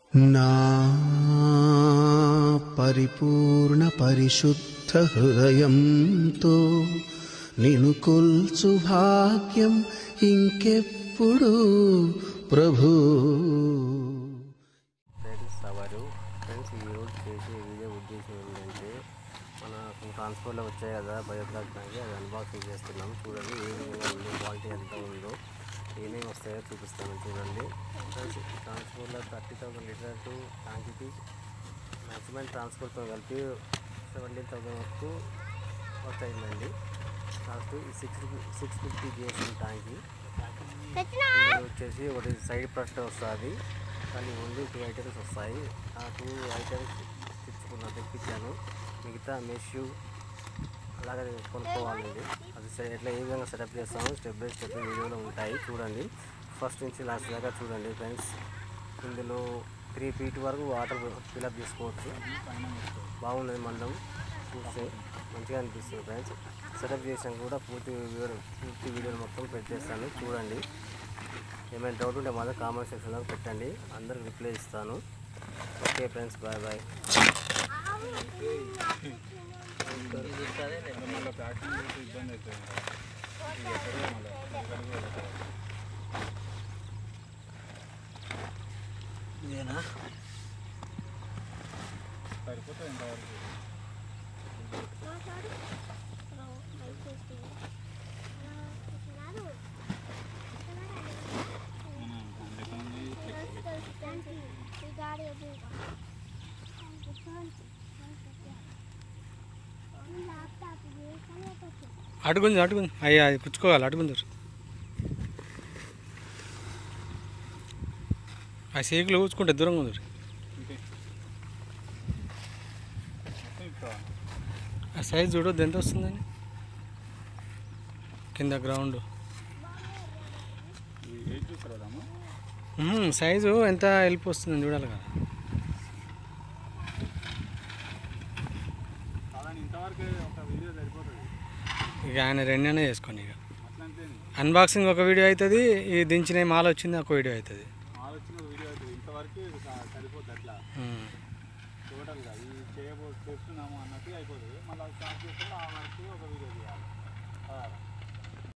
నా పరిపూర్ణ పరిశుద్ధ హృదయంతో నిను కొల్చు భాగ్యం ఇంకెప్పుడు ప్రభు ఫ్రెండ్స్ అవరు ఫ్రెండ్స్ ఈ రోజు చేసే వీడియో ఉద్దేశం ఏంటంటే మన ట్రాన్స్పోర్ట్లో వచ్చాయి కదా బయోబ్లాక్ బ్యాగ్ అది అన్బాక్సింగ్ చేస్తున్నాం చూడండి ఏ విధంగా ఉందో క్వాలిటీ ఎంత ఉందో ఏమేమి వస్తాయో చూపిస్తాను చూడండి ఫ్రెండ్స్ ట్రాన్స్పోర్ట్లో థర్టీ థౌసండ్ లీటర్ టు ట్యాంక్కి మ్యాక్సిమం ట్రాన్స్పోర్ట్తో కలిపి సెవెంటీన్ థౌసండ్ వరకు వస్తాయిందండి last six six fifty GSM ట్యాంక్కి ఇందులో వచ్చేసి ఒకటి సైడ్ ప్రొడక్ట్ వస్తుంది కానీ ఓన్లీ టూ ఐటమ్స్ వస్తాయి ఆ టూ ఐటమ్స్ తెచ్చుకున్నా తెప్పించాను మిగతా మెష్ అలాగే కొనుక్కోవాలండి అది సె- ఎట్లా ఏ విధంగా సెటప్ చేస్తామో స్టెప్ బై స్టెప్ వీడియోలో ఉంటాయి చూడండి ఫస్ట్ నుంచి లాస్ట్ దాకా చూడండి ఫ్రెండ్స్ ఇందులో త్రీ ఫీట్ వరకు వాటర్ ఫిల్అప్ చేసుకోవచ్చు బాగున్నది మందం చూస్తే మంచిగా అనిపిస్తుంది ఫ్రెండ్స్ సెటప్ చేసాక కూడా పూర్తి వీడియో పూర్తి వీడియోలు మొత్తం పెట్టేస్తాను చూడండి ఏమైనా డౌట్ ఉంటే మాత్రం కామెంట్ సెక్షన్లో పెట్టండి అందరికి రిప్లై ఇస్తాను ఓకే ఫ్రెండ్స్ బాయ్ బాయ్ మళ్ళీ ప్యాకింగ్ చేస్తే ఇబ్బంది అవుతుంది ఇది ఎక్కడో మళ్ళీ ఎక్కడికి వెళ్తారు. ఇదేనా సరిపోతుంది ఇంతవరకు మనం అందులో ఉంది అడుగుంది అడుగుంది అయ్యా అది పుచ్చుకోవాలి అడుగుంది ఆ సీకులు ఊచుకుంటే దూరంగా ఉంది ఇంకే మొత్తం ఇస్తావా ఆ సైజ్ చూడొద్దు ఎంత వస్తుందని కింద గ్రౌండ్ ఇది ఏది చూస్తారు కదమ్మా సైజు ఎంత వెళ్ళి వస్తుందని చూడాలి కదా కాదని ఇంతవరకు ఒక వీడియో సరిపోతుంది ఇక ఆయన రెండైనా చేసుకోండి ఇక అట్లంతే అన్బాక్సింగ్ ఒక వీడియో అవుతుంది ఈ దించిన మాల వచ్చింది ఒక వీడియో అవుతుంది ఆలోచన వీడియో అవుతుంది ఇంతవరకు ఇది స- సరిపోతుంది అట్లా టోటల్గా ఇది చేయబో చేస్తున్నాము అన్నట్టు అయిపోతుంది మళ్ళీ స్టార్ట్ చేస్తే ఆ వరకు ఒక వీడియో తీయాలి ఆ.